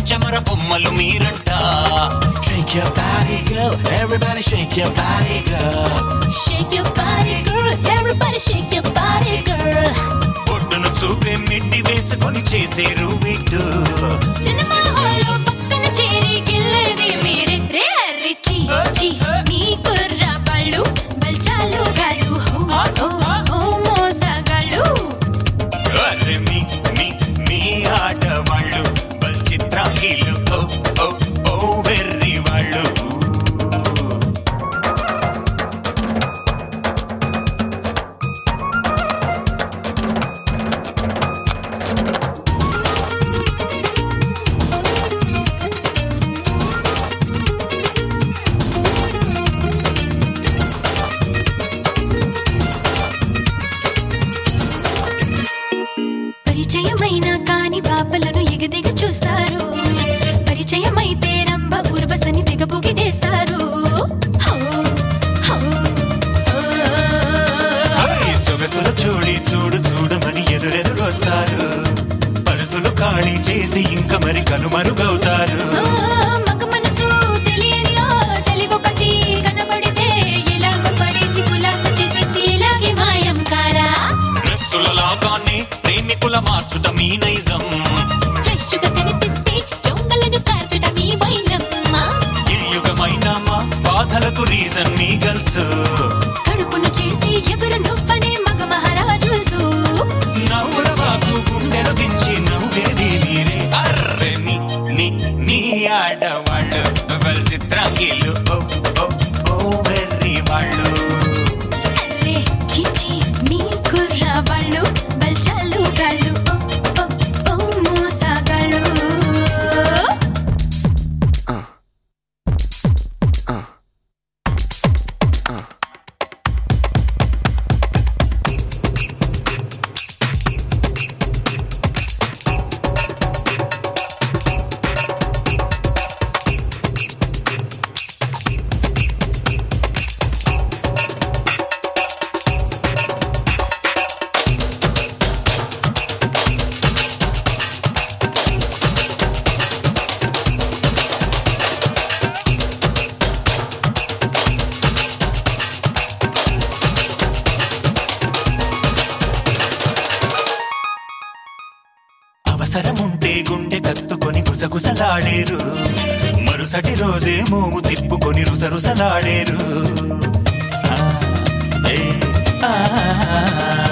పచ్చమర బొమ్మలు మీరంట Shake your body, girl. Everybody shake your body, girl. Shake your body, girl. Everybody shake your body, girl. ఒడ్డును చూపే midi వేసుకొని చేసే రూబిట్టు cinema హాల్లో పక్కన చేరి గిల్లేది మీరే రే అర్రి చీ చీ మీ కుర్రవాళ్ళు బల్చాలు గాలు హో, ఓ, ఓ మోసగాళ్ళు అరే మీ మీ మీ ఆటవాళ్ళు బల్ చిత్రాంగిలు ఓ ఓ ఓ వెర్రి వాళ్ళు పరిచయమైన కాని పాపలను ఎగదెగ చూస్తారు పరిచయమైతే రంభ ఉర్వశని తెగ పొగిడేస్తారు హో, హో, ఓ. ఈ సొగసుల చూడి చూడు చూడమని ఎదురెదురొస్తారు పరుసులు ఖాళీ చేసి ఇంకా మరి కనుమరుగవుతారు ఓ, మగ మనసు తెలియని ఓ చలి ఒకటి కనబడితే ఇలాగ పడేసి కులాస చేసేసి ఇలాగే మాయం కారా డ్రెస్సుల లాగానే ప్రేమికుల మార్చుట మీ నైజం ఫ్రెష్ గా కనిపిస్తే చొంగలను కార్చట మీ వైనమ్మ ఈ యుగమైన మా బాధలకు రీజన్ మీ గల్స్ కడుపును చేసి ఎవరు నువ్వనే మగ మహారాజు నవ్వుల బాకు గుండెను దించి నవ్వేది మీరే అర్రె మీ నీ నీ ఆడవాళ్ళు వెల్ చిత్రాంగిలు ఓ ఓ ఓ వెర్రి వాళ్ళు అరే చిచి మీ కుర్రవాళ్ళు బల్చాలు గాళ్ళు ఓ, ఓ, ఓ మోసగాళ్ళు అవసరముంటే గుండె కత్తుకొని గుసగుసలాడేరు మరుసటి రోజే మోము తిప్పుకొని రుసరుసలాడేరు ఆ, ఏ, ఆ,